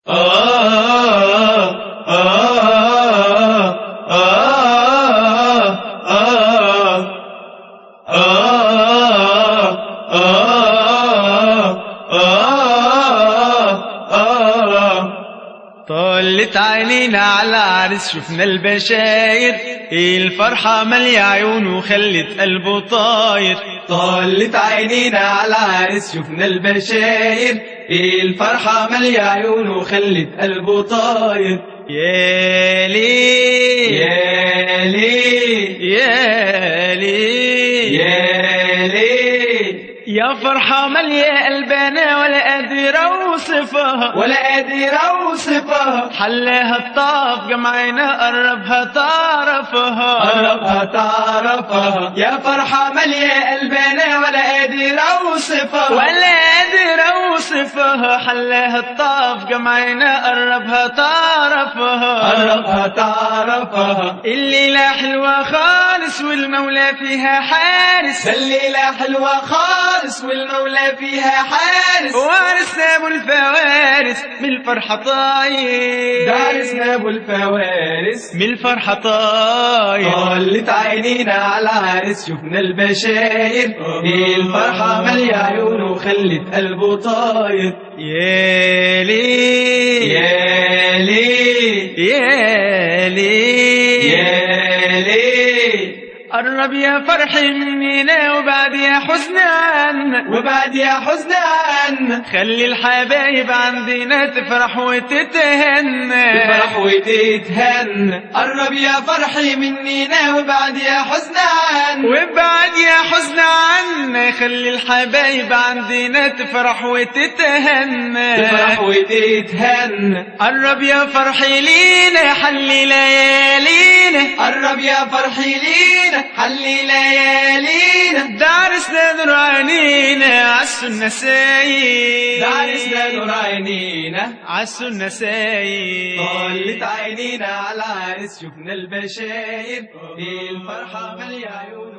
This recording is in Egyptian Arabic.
طلت عينينا على عرس شفنا البشاير الفرحة مالية عيونه خلت قلبه طاير طلت عينينا على عرس شفنا البشاير الفرحة مالية عيونه خلت قلبه طاير يا ليه يا ليه يا ليه يا ليه يا فرحة مالية قلبنا ولا قادر أوصفها ولا قادر اوصفها حلاها الطاف جمعنا قربها تعرفها قربها تعرفها يا فرحة مالية قلبنا ولا قادر اوصفها ولا قادر أوصفها حلاها الطاف جمعنا قربها تعرفها قربها تعرفها الليلة حلوة خالص والمولى فيها حارس الليلة حلوة خالص والمولى فيها حارس وارثنا ابو الفوارس من الفرحة طاير دارسنا ابو الفوارس من الفرحة طاير طلت عينينا على عرس شفنا البشاير الفرحة مالية عيونه خلت قلبه طاير يا ليه يا ليه يا ليه يا ليه قرب يا فرحي مننا وبعد يا حزن عنا وبعد يا حزن عنا خلي الحبايب عندنا تفرح وتتهنى تفرح وتتهنى قرب يا فرحي مننا وبعد يا حزن عنا وبعد يا حزن عنا خلي الحبايب عندنا تفرح وتتهنى تفرح وتتهنى قرب يا فرحي لينا حلي ليالينا قرب يا فرحي لينا حلي ليالينا دارسنا نور عينينا عالسنة سايق دارسنا نور عينينا عالسنة سايق طلت عينينا على عرس شفنا البشاير الفرحة مالية عيونه